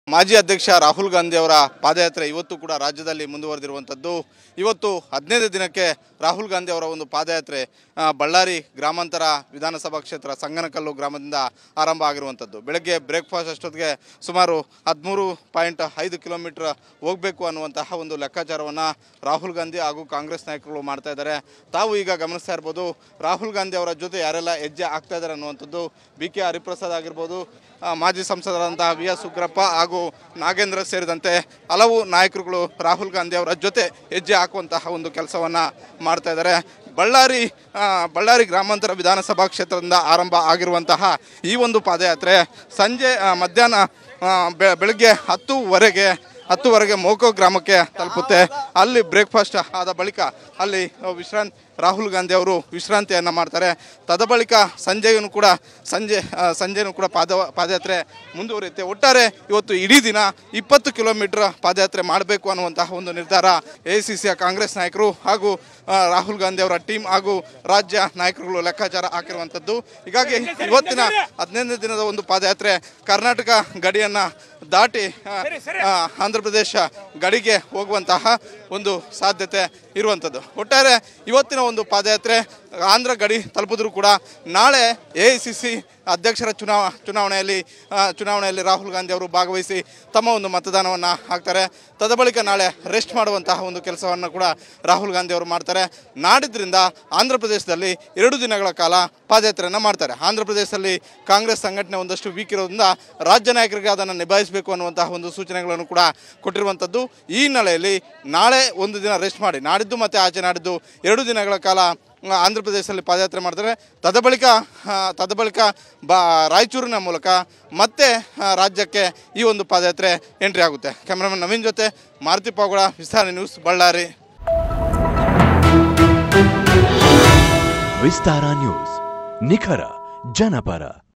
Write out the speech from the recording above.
ಮಾಜಿ ಅಧ್ಯಕ್ಷ ರಾಹುಲ್ ಗಾಂಧಿ ಅವರ ಪಾದಯಾತ್ರೆ ಇವತ್ತು ಕೂಡ ರಾಜ್ಯದಲ್ಲಿ ಮುಂದುವರೆದಿರುವಂಥದ್ದು ಇವತ್ತು ಹದಿನೈದು ದಿನಕ್ಕೆ ರಾಹುಲ್ ಗಾಂಧಿ ಅವರ ಒಂದು ಪಾದಯಾತ್ರೆ ಆ, ಬಳ್ಳಾರಿ ಗ್ರಾಮಾಂತರ ವಿಧಾನಸಭಾ ಕ್ಷೇತ್ರ ಸಂಗನಕಲ್ಲು ಗ್ರಾಮದಿಂದ ಆರಂಭ ಆಗಿರುವಂಥದ್ದು ಬೆಳಗ್ಗೆ ಬ್ರೇಕ್ಫಾಸ್ಟ್ ಅಷ್ಟೊತ್ತಿಗೆ ಸುಮಾರು ಹದಿಮೂರು ಪಾಯಿಂಟ್ ಐದು ಕಿಲೋಮೀಟರ್ ಹೋಗಬೇಕು ಅನ್ನುವಂತಹ ಒಂದು ಲೆಕ್ಕಾಚಾರವನ್ನು ರಾಹುಲ್ ಗಾಂಧಿ ಹಾಗೂ ಕಾಂಗ್ರೆಸ್ ನಾಯಕರುಗಳು ಮಾಡ್ತಾ ಇದ್ದಾರೆ ತಾವು ಈಗ ಗಮನಿಸ್ತಾ ಇರ್ಬೋದು ರಾಹುಲ್ ಗಾಂಧಿ ಅವರ ಜೊತೆ ಯಾರೆಲ್ಲ ಹೆಜ್ಜೆ ಆಗ್ತಾ ಇದ್ದಾರೆ ಅನ್ನುವಂಥದ್ದು ಬಿ ಕೆ ಹರಿಪ್ರಸಾದ್ ಆಗಿರ್ಬೋದು ಆ, ಮಾಜಿ ಸಂಸದರಾದಂತಹ ವಿ ಎಸ್ ಉಗ್ರಪ್ಪ ಹಾಗೂ ನಾಗೇಂದ್ರ ಸೇರಿದಂತೆ ಹಲವು ನಾಯಕರುಗಳು ರಾಹುಲ್ ಗಾಂಧಿ ಅವರ ಜೊತೆ ಹೆಜ್ಜೆ ಹಾಕುವಂತಹ ಒಂದು ಕೆಲಸವನ್ನು ಮಾಡ್ತಾ ಇದ್ದಾರೆ ಬಳ್ಳಾರಿ ಆ, ಬಳ್ಳಾರಿ ಗ್ರಾಮಾಂತರ ವಿಧಾನಸಭಾ ಕ್ಷೇತ್ರದಿಂದ ಆರಂಭ ಆಗಿರುವಂತಹ ಈ ಒಂದು ಪಾದಯಾತ್ರೆ ಸಂಜೆ ಆ, ಮಧ್ಯಾಹ್ನ ಆ, ಬೆ- ಬೆಳಗ್ಗೆ ಹತ್ತುವರೆಗೆ ಹತ್ತುವರೆಗೆ ಮೋಕೋ ಗ್ರಾಮಕ್ಕೆ ತಲುಪುತ್ತೆ ಅಲ್ಲಿ ಬ್ರೇಕ್ಫಾಸ್ಟ್ ಆದ ಬಳಿಕ ಅಲ್ಲಿ ವಿಶ್ರಾಂತಿ ರಾಹುಲ್ ಗಾಂಧಿ ಅವರು ವಿಶ್ರಾಂತಿಯನ್ನು ಮಾಡ್ತಾರೆ ತದಬಳಿಕ ಸಂಜೆಯೂ ಕೂಡ ಸಂಜೆ ಆ, ಸಂಜೆನೂ ಕೂಡ ಪಾದ ಪಾದಯಾತ್ರೆ ಮುಂದುವರಿಯುತ್ತೆ ಒಟ್ಟಾರೆ ಇವತ್ತು ಇಡೀ ದಿನ ಇಪ್ಪತ್ತು ಕಿಲೋಮೀಟರ್ ಪಾದಯಾತ್ರೆ ಮಾಡಬೇಕು ಅನ್ನುವಂತಹ ಒಂದು ನಿರ್ಧಾರ ಎ ಸಿ ಸಿಯ ಕಾಂಗ್ರೆಸ್ ನಾಯಕರು ಹಾಗೂ ಆ, ರಾಹುಲ್ ಗಾಂಧಿ ಅವರ ಟೀಮ್ ಹಾಗೂ ರಾಜ್ಯ ನಾಯಕರುಗಳು ಲೆಕ್ಕಾಚಾರ ಹಾಕಿರುವಂಥದ್ದು ಹೀಗಾಗಿ ಇವತ್ತಿನ ಹದಿನೈದನೇ ದಿನದ ಒಂದು ಪಾದಯಾತ್ರೆ ಕರ್ನಾಟಕ ಗಡಿಯನ್ನು ದಾಟಿ ಆ, ಆ, ಆಂಧ್ರ ಪ್ರದೇಶ ಗಡಿಗೆ ಹೋಗುವಂತಹ ಒಂದು ಸಾಧ್ಯತೆ ಇರುವಂಥದ್ದು ಒಟ್ಟಾರೆ ಇವತ್ತಿನ ಒಂದು ಪಾದಯಾತ್ರೆ ಆಂಧ್ರ ಗಡಿ ತಲುಪಿದ್ರು ಕೂಡ ನಾಳೆ ಎ ಐ ಸಿ ಸಿ ಅಧ್ಯಕ್ಷರ ಚುನಾವ ಚುನಾವಣೆಯಲ್ಲಿ ಆ, ಚುನಾವಣೆಯಲ್ಲಿ ರಾಹುಲ್ ಗಾಂಧಿ ಅವರು ಭಾಗವಹಿಸಿ ತಮ್ಮ ಒಂದು ಮತದಾನವನ್ನು ಹಾಕ್ತಾರೆ ತದಬಳಿಕ ನಾಳೆ ರೆಸ್ಟ್ ಮಾಡುವಂತಹ ಒಂದು ಕೆಲಸವನ್ನು ಕೂಡ ರಾಹುಲ್ ಗಾಂಧಿ ಅವರು ಮಾಡ್ತಾರೆ ನಾಡಿದ್ರಿಂದ ಆಂಧ್ರ ಪ್ರದೇಶದಲ್ಲಿ ಎರಡು ದಿನಗಳ ಕಾಲ ಪಾದಯಾತ್ರೆಯನ್ನು ಮಾಡ್ತಾರೆ ಆಂಧ್ರ ಪ್ರದೇಶದಲ್ಲಿ ಕಾಂಗ್ರೆಸ್ ಸಂಘಟನೆ ಒಂದಷ್ಟು ವೀಕ್ ಇರೋದ್ರಿಂದ ರಾಜ್ಯ ನಾಯಕರಿಗೆ ಅದನ್ನು ನಿಭಾಯಿಸಬೇಕು ಅನ್ನುವಂತಹ ಒಂದು ಸೂಚನೆಗಳನ್ನು ಕೂಡ ಕೊಟ್ಟಿರುವಂಥದ್ದು ಈ ಹಿನ್ನೆಲೆಯಲ್ಲಿ ನಾಳೆ ಒಂದು ದಿನ ರೆಸ್ಟ್ ಮಾಡಿ ನಾಡಿದ್ದು ಮತ್ತು ಆಚೆ ನಾಡಿದ್ದು ಎರಡು ದಿನಗಳ ಕಾಲ ಆ, ಆಂಧ್ರ ಪ್ರದೇಶದಲ್ಲಿ ಪಾದಯಾತ್ರೆ ಮಾಡ್ತಾರೆ ತದಬಳಿಕ ಆ, ತದಬಳಿಕ ಬಾ ರಾಯಚೂರಿನ ಮೂಲಕ ಮತ್ತೆ ಆ, ರಾಜ್ಯಕ್ಕೆ ಈ ಒಂದು ಪಾದಯಾತ್ರೆ ಎಂಟ್ರಿ ಆಗುತ್ತೆ ಕ್ಯಾಮ್ರಾಮನ್ ನವೀನ್ ಜೊತೆ ಮಾರುತಿ ಪಾಗೋಡ ವಿಸ್ತಾರ ನ್ಯೂಸ್ ಬಳ್ಳಾರಿ ವಿಸ್ತಾರ ನ್ಯೂಸ್ ನಿಖರ ಜನಪರ